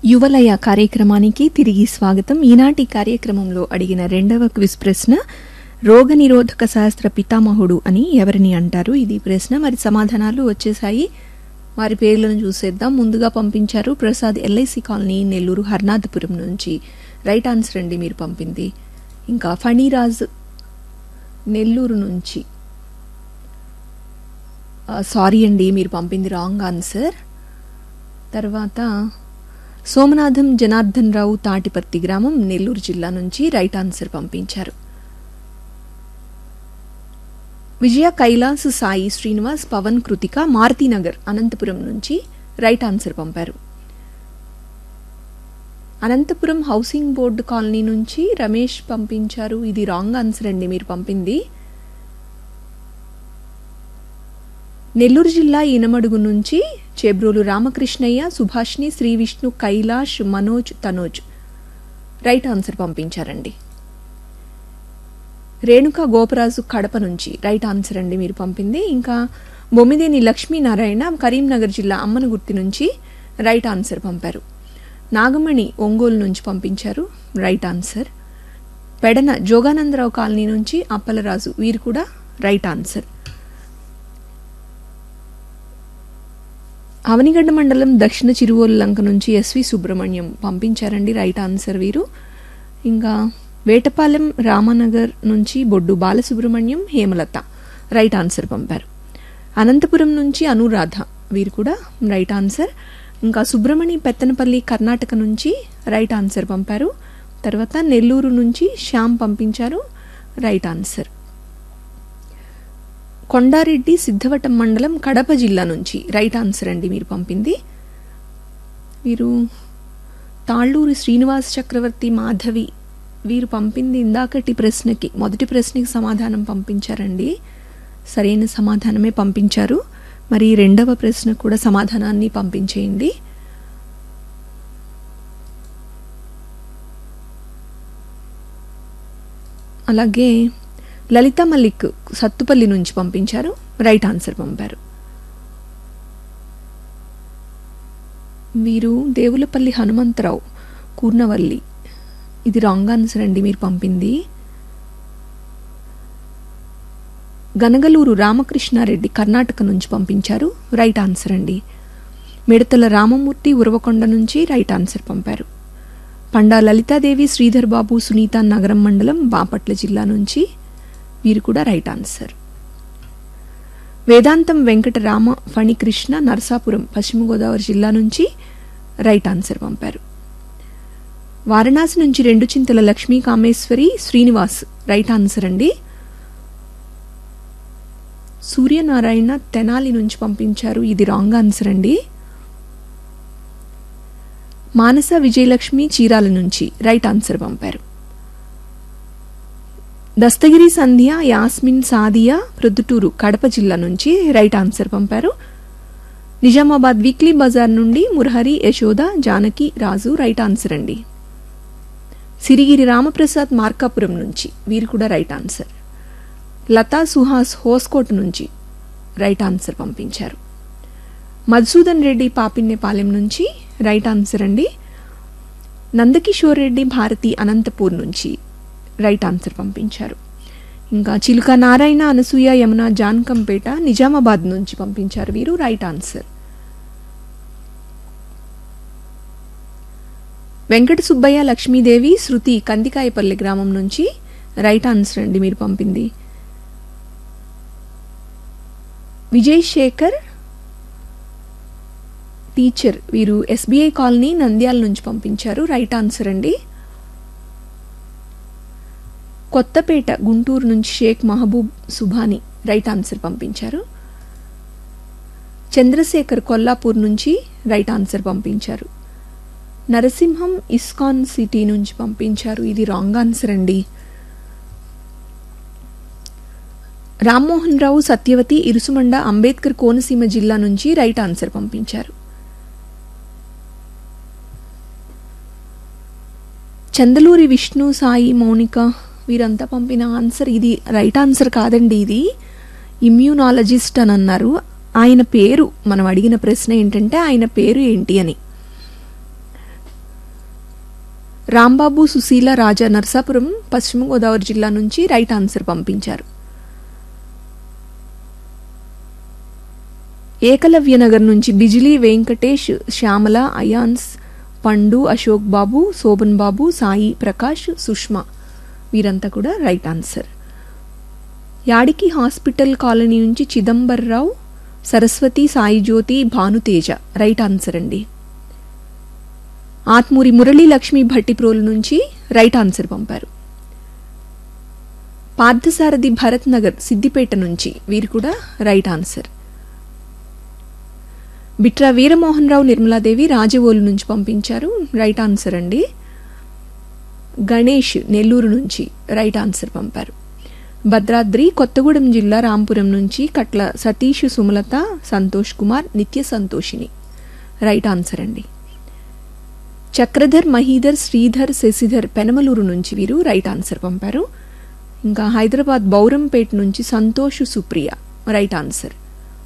యువలయ కార్యక్రమానికి తిరిగి స్వాగతం ఈనాటి కార్యక్రమంలో అడిగిన రెండవ క్విజ్ ప్రశ్న రోగనిరోధక శాస్త్ర పితామహుడు అని ఎవరిని అంటారు ఇది ప్రశ్న మరి సమాధానాలు వచ్చేసాయి వారి పేర్లను చూసేద్దాం ముందుగా పంపించారు ప్రసాద్ ఎల్ఐసి కాలనీ నెల్లూరు హర్నాథపురం నుంచి రైట్ ఆన్సర్ అండి మీరు పంపింది ఇంకా ఫణిరాజ్ నెల్లూరు నుంచి సారీ అండి మీరు పంపింది రాంగ్ ఆన్సర్ తర్వాత సోమనాథం జనార్దన్ రావు తాటిపత్తి గ్రామం నెల్లూరు జిల్లా నుంచి రైట్ ఆన్సర్ పంపించారు విజయ కైలాస్ సాయి శ్రీనివాస్ పవన్ కృతిక మారుతీనగర్ అనంతపురం నుంచి రైట్ ఆన్సర్ పంపారు అనంతపురం హౌసింగ్ బోర్డు కాలనీ నుంచి రమేష్ పంపించారు ఇది రాంగ్ ఆన్సర్ అండి మీరు పంపింది నెల్లూరు జిల్లా ఈనమడుగు నుంచి చేబ్రోలు రామకృష్ణయ్య సుభాష్ని శ్రీ విష్ణు కైలాష్ మనోజ్ తనోజ్ రైట్ ఆన్సర్ పంపించారండి రేణుక గోపరాజు కడప నుంచి రైట్ ఆన్సర్ అండి మీరు పంపింది ఇంకా బొమ్మిదేని లక్ష్మీనారాయణ కరీంనగర్ జిల్లా అమ్మనగుర్తి నుంచి రైట్ ఆన్సర్ పంపారు నాగమణి ఒంగోలు నుంచి పంపించారు right answer Pedana Joganandarao colony నుంచి అప్పలరాజు వీరు కూడా రైట్ ఆన్సర్ అవనిగడ్డ మండలం దక్షిణ చిరువోలు లంక నుంచి ఎస్వి సుబ్రహ్మణ్యం పంపించారండి రైట్ ఆన్సర్ వీరు ఇంకా వేటపాలెం రామనగర్ నుంచి బొడ్డు బాలసుబ్రహ్మణ్యం హేమలత రైట్ ఆన్సర్ పంపారు అనంతపురం నుంచి అనురాధ వీరు కూడా రైట్ ఆన్సర్ ఇంకా సుబ్రహ్మణి పెత్తనపల్లి కర్ణాటక నుంచి రైట్ ఆన్సర్ పంపారు తర్వాత నెల్లూరు నుంచి శ్యామ్ పంపించారు రైట్ ఆన్సర్ కొండారెడ్డి సిద్ధవటం మండలం కడప జిల్లా నుంచి రైట్ ఆన్సర్ అండి మీరు పంపింది వీరు తాళ్ళూరు శ్రీనివాస్ చక్రవర్తి మాధవి వీరు పంపింది ఇందాకటి ప్రశ్నకి మొదటి ప్రశ్నకి సమాధానం పంపించారండి సరైన సమాధానమే పంపించారు మరి రెండవ ప్రశ్న కూడా సమాధానాన్ని పంపించేయండి అలాగే లలిత మల్లిక్ సత్తుపల్లి నుంచి పంపించారు రైట్ ఆన్సర్ పంపారు వీరు దేవులపల్లి హనుమంతరావు కూర్నవల్లి ఇది రాంగ్ ఆన్సర్ అండి మీరు పంపింది గనగలూరు రామకృష్ణారెడ్డి కర్ణాటక నుంచి పంపించారు రైట్ ఆన్సర్ అండి మిడతల రామమూర్తి ఉరవకొండ నుంచి రైట్ ఆన్సర్ పంపారు పండా లలితాదేవి శ్రీధర్ బాబు సునీత నగరం మండలం బాపట్ల జిల్లా నుంచి వీరు కూడా రైట్ ఆన్సర్ వేదాంతం వెంకట రామ ఫణికృష్ణ నరసాపురం పశ్చిమ గోదావరి జిల్లా నుంచి రైట్ ఆన్సర్ పంపారు వారణాసి నుంచి రెండు చింతల లక్ష్మీ కామేశ్వరి శ్రీనివాస్ రైట్ ఆన్సర్ అండి సూర్యనారాయణ తెనాలి నుంచి పంపించారు ఇది రాంగ్ ఆన్సర్ అండి మానస విజయలక్ష్మి చీరాల నుంచి రైట్ ఆన్సర్ పంపారు దస్తగిరి సంధ్య యాస్మిన్ సాదియా ప్రొద్దుటూరు కడప జిల్లా నుంచి రైట్ ఆన్సర్ పంపారు నిజామాబాద్ వీక్లీ బజార్ నుండి మురహరి యశోద జానకి రాజు రైట్ ఆన్సర్ అండి సిరిగిరి రామప్రసాద్ మార్కాపురం నుంచి వీరు కూడా రైట్ ఆన్సర్ లతా సుహాస్ హోస్కోట్ నుంచి రైట్ ఆన్సర్ పంపించారు మధుసూదన్ రెడ్డి పాపిన్నేపాలెం నుంచి రైట్ ఆన్సర్ అండి నందకిషోర్ రెడ్డి భారతి అనంతపూర్ నుంచి రైట్ ఆన్సర్ పంపించారు ఇంకా చిలుక నారాయణ అనసూయ యమున జాన్కంపేట నిజామాబాద్ నుంచి పంపించారు వీరు రైట్ ఆన్సర్ వెంకట సుబ్బయ్య లక్ష్మీదేవి శృతి కందికాయపల్లి గ్రామం నుంచి రైట్ ఆన్సర్ అండి మీరు పంపింది విజయ్ శేఖర్ టీచర్ వీరు ఎస్బీఐ కాలనీ నంద్యాల నుంచి పంపించారు రైట్ ఆన్సర్ అండి కొత్తపేట గుంటూరు నుంచి షేక్ మహబూబ్ సుభాని రైట్ ఆన్సర్ పంపించారు చంద్రశేఖర్ కొల్లాపూర్ నుంచి రైట్ ఆన్సర్ పంపించారు నరసింహం ఇస్కాన్ సిటీ నుంచి పంపించారు ఇది రాంగ్ ఆన్సర్ అండి రామ్మోహన్ రావు సత్యవతి ఇరుసుమండ అంబేద్కర్ కోనసీమ జిల్లా నుంచి రైట్ ఆన్సర్ పంపించారు చందలూరి విష్ణు సాయి మౌనిక వీరంతా పంపిన ఆన్సర్ ఇది రైట్ ఆన్సర్ కాదండి ఇది ఇమ్యూనాలజిస్ట్ అని అన్నారు ఆయన పేరు మనం అడిగిన ప్రశ్న ఏంటంటే ఆయన పేరు ఏంటి అని రాంబాబు సుశీల రాజా నర్సాపురం పశ్చిమ గోదావరి జిల్లా నుంచి రైట్ ఆన్సర్ పంపించారు ఏకలవ్య నగర్ నుంచి బిజిలీ వెంకటేష్ శ్యామల అయాన్స్ పండు అశోక్ బాబు శోభన్ బాబు సాయి ప్రకాష్ సుష్మా వీరంతా కూడా right answer Yadiki hospital colony నుంచి చిదంబర్రావు సరస్వతి సాయి జ్యోతి భానుతేజ రైట్ ఆన్సర్ అండి ఆత్మూరి మురళీ లక్ష్మి భట్టిప్రోలు నుంచి రైట్ ఆన్సర్ పంపారు పార్థసారథి భరత్ నగర్ సిద్దిపేట నుంచి వీరు కూడా రైట్ ఆన్సర్ బిట్రా వీరమోహన్ రావు నిర్మలాదేవి రాజవోలు నుంచి పంపించారు రైట్ ఆన్సర్ అండి గణేష్ నెల్లూరు నుంచి రైట్ ఆన్సర్ పంపారు భద్రాద్రి కొత్తగూడెం జిల్లా రాంపురం నుంచి కట్ల సతీష్ సుమలత సంతోష్ కుమార్ నిత్య సంతోషిని రైట్ ఆన్సర్ అండి చక్రధర్ మహీధర్ శ్రీధర్ శశిధర్ పెనమలూరు నుంచి వీరు రైట్ ఆన్సర్ పంపారు ఇంకా హైదరాబాద్ బౌరంపేట నుంచి సంతోష్ సుప్రియ రైట్ ఆన్సర్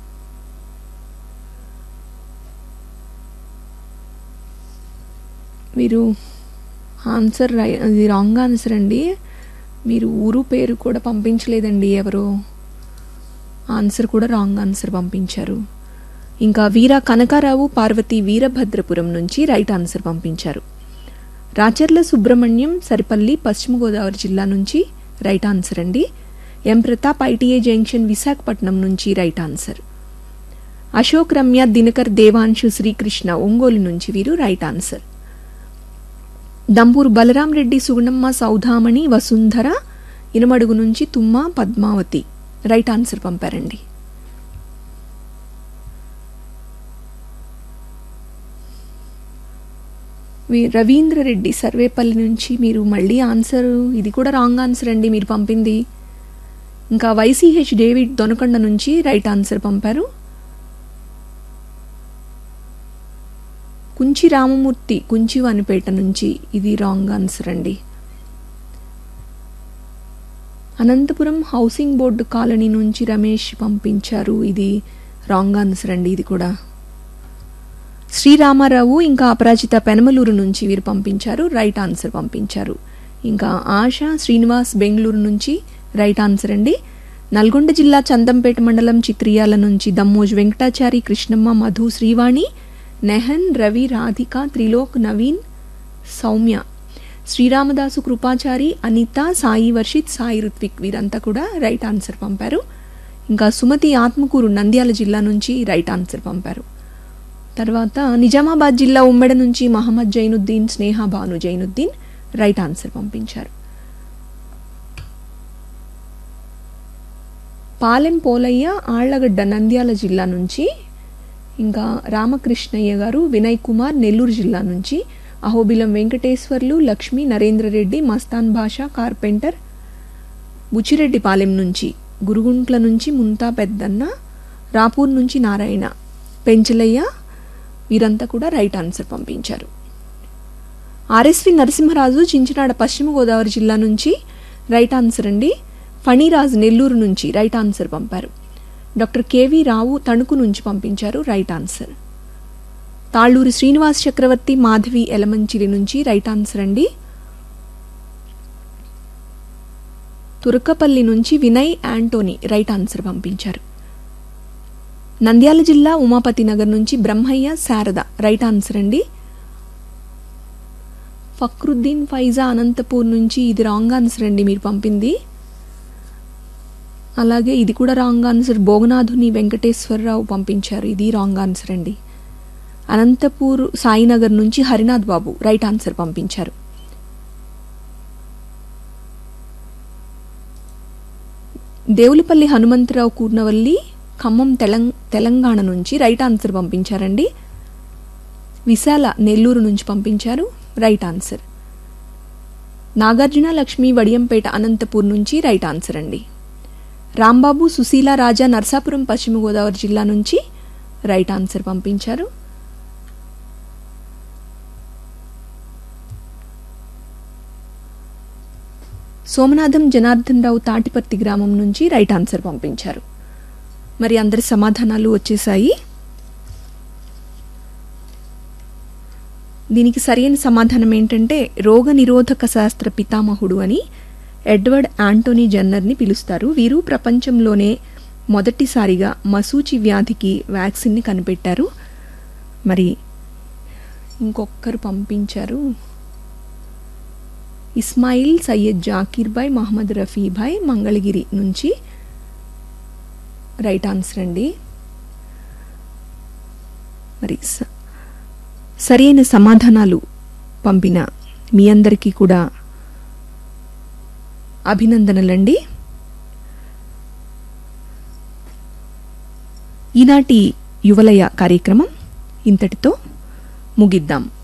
మీరు ఆన్సర్ రై అది రాంగ్ ఆన్సర్ అండి మీరు ఊరు పేరు కూడా పంపించలేదండి ఎవరు ఆన్సర్ కూడా రాంగ్ ఆన్సర్ పంపించారు ఇంకా వీర కనకారావు పార్వతి వీరభద్రపురం నుంచి రైట్ ఆన్సర్ పంపించారు రాచర్ల సుబ్రహ్మణ్యం సరిపల్లి పశ్చిమ గోదావరి జిల్లా నుంచి రైట్ ఆన్సర్ అండి M Pratap ITI junction Visakhapatnam నుంచి రైట్ ఆన్సర్ అశోక్ రమ్య దినకర్ దేవాంశు శ్రీకృష్ణ ఒంగోలు నుంచి వీరు రైట్ ఆన్సర్ దంపూరు బలరాం రెడ్డి సుగుణమ్మ సౌధామణి వసుంధర ఇనమడుగు నుంచి తుమ్మ పద్మావతి రైట్ ఆన్సర్ పంపారండి వి- రవీంద్ర రెడ్డి సర్వేపల్లి నుంచి మీరు మళ్ళీ ఆన్సర్ ఇది కూడా రాంగ్ ఆన్సర్ అండి మీరు పంపింది ఇంకా వైసీహెచ్ డేవిడ్ దొనకొండ నుంచి రైట్ ఆన్సర్ పంపారు కుంచి రామమూర్తి కుంచి వనిపేట నుంచి ఇది రాంగ్ ఆన్సర్ అండి అనంతపురం హౌసింగ్ బోర్డు కాలనీ నుంచి రమేష్ పంపించారు ఇది రాంగ్ ఆన్సర్ అండి ఇది కూడా శ్రీరామారావు ఇంకా అపరాజిత పెనమలూరు నుంచి వీరు పంపించారు రైట్ ఆన్సర్ పంపించారు ఇంకా ఆశ శ్రీనివాస్ బెంగళూరు నుంచి రైట్ ఆన్సర్ అండి నల్గొండ జిల్లా చందంపేట మండలం చిత్రియాల నుంచి దమ్మోజ్ వెంకటాచారి కృష్ణమ్మ మధు శ్రీవాణి నెహన్ రవి రాధిక త్రిలోక్ నవీన్ సౌమ్య శ్రీరామదాసు కృపాచారి అనిత సాయి వర్షిత్ సాయి రుత్విక్ వీరంతా కూడా రైట్ ఆన్సర్ పంపారు ఇంకా సుమతి ఆత్మకూరు నంద్యాల జిల్లా నుంచి రైట్ ఆన్సర్ పంపారు తర్వాత నిజామాబాద్ జిల్లా ఉమ్మెడ నుంచి మహమ్మద్ జైనుద్దీన్ స్నేహ భాను జైనుద్దీన్ రైట్ ఆన్సర్ పంపించారు పాలెం పోలయ్య ఆళ్లగడ్డ నంద్యాల జిల్లా నుంచి ఇంకా రామకృష్ణయ్య గారు వినయ్ కుమార్ నెల్లూరు జిల్లా నుంచి అహోబిలం వెంకటేశ్వర్లు లక్ష్మి నరేంద్రరెడ్డి మస్తాన్ భాష కార్పెంటర్ బుచ్చిరెడ్డిపాలెం నుంచి గురుగుంట్ల నుంచి ముంతా పెద్దన్న రాపూర్ నుంచి నారాయణ పెంచలయ్య వీరంతా కూడా రైట్ ఆన్సర్ పంపించారు ఆర్ఎస్వి నరసింహరాజు చించినాడ పశ్చిమ గోదావరి జిల్లా నుంచి రైట్ ఆన్సర్ అండి ఫణిరాజ్ నెల్లూరు నుంచి రైట్ ఆన్సర్ పంపారు డాక్టర్ కేవీ రావు తణుకు నుంచి పంపించారు రైట్ ఆన్సర్ తాళ్ళూరి శ్రీనివాస్ చక్రవర్తి మాధవి ఎలమంచిలి నుంచి రైట్ ఆన్సర్ అండి తురకపల్లి నుంచి వినయ్ యాంటోనీ రైట్ ఆన్సర్ పంపించారు నంద్యాల జిల్లా ఉమాపతి నగర్ నుంచి బ్రహ్మయ్య శారద రైట్ ఆన్సర్ అండి ఫక్రుద్దీన్ ఫైజా అనంతపూర్ నుంచి ఇది రాంగ్ ఆన్సర్ అండి మీరు పంపింది అలాగే ఇది కూడా రాంగ్ ఆన్సర్ భోగనాథుని వెంకటేశ్వరరావు పంపించారు ఇది రాంగ్ ఆన్సర్ అండి అనంతపూర్ సాయినగర్ నుంచి హరినాథ్ బాబు రైట్ ఆన్సర్ పంపించారు దేవులపల్లి హనుమంతరావు కూర్నవల్లి ఖమ్మం తెలంగ తెలంగాణ నుంచి రైట్ ఆన్సర్ పంపించారండి విశాల నెల్లూరు నుంచి పంపించారు రైట్ ఆన్సర్ నాగార్జున లక్ష్మి వడియంపేట అనంతపూర్ నుంచి రైట్ ఆన్సర్ అండి రాంబాబు సుశీల రాజా నర్సాపురం పశ్చిమ గోదావరి జిల్లా నుంచి రైట్ ఆన్సర్ పంపించారు సోమనాథం జనార్దన్ రావు తాటిపర్తి గ్రామం నుంచి రైట్ ఆన్సర్ పంపించారు మరి అందరి సమాధానాలు వచ్చేసాయి దీనికి సరైన సమాధానం ఏంటంటే రోగ నిరోధక శాస్త్ర పితామహుడు అని ఎడ్వర్డ్ యాంటోనీ జన్నర్ని పిలుస్తారు వీరు ప్రపంచంలోనే మొదటిసారిగా మసూచి వ్యాధికి వ్యాక్సిన్ని కనిపెట్టారు మరి ఇంకొకరు పంపించారు ఇస్మాయిల్ సయ్యద్ జాకీర్ భాయ్ మహమ్మద్ రఫీ భాయ్ మంగళగిరి నుంచి రైట్ ఆన్సర్ అండి మరి స- సరైన సమాధానాలు పంపిన మీ అందరికీ కూడా అభినందనలండి ఈనాటి యువలయ కార్యక్రమం ఇంతటితో ముగిద్దాం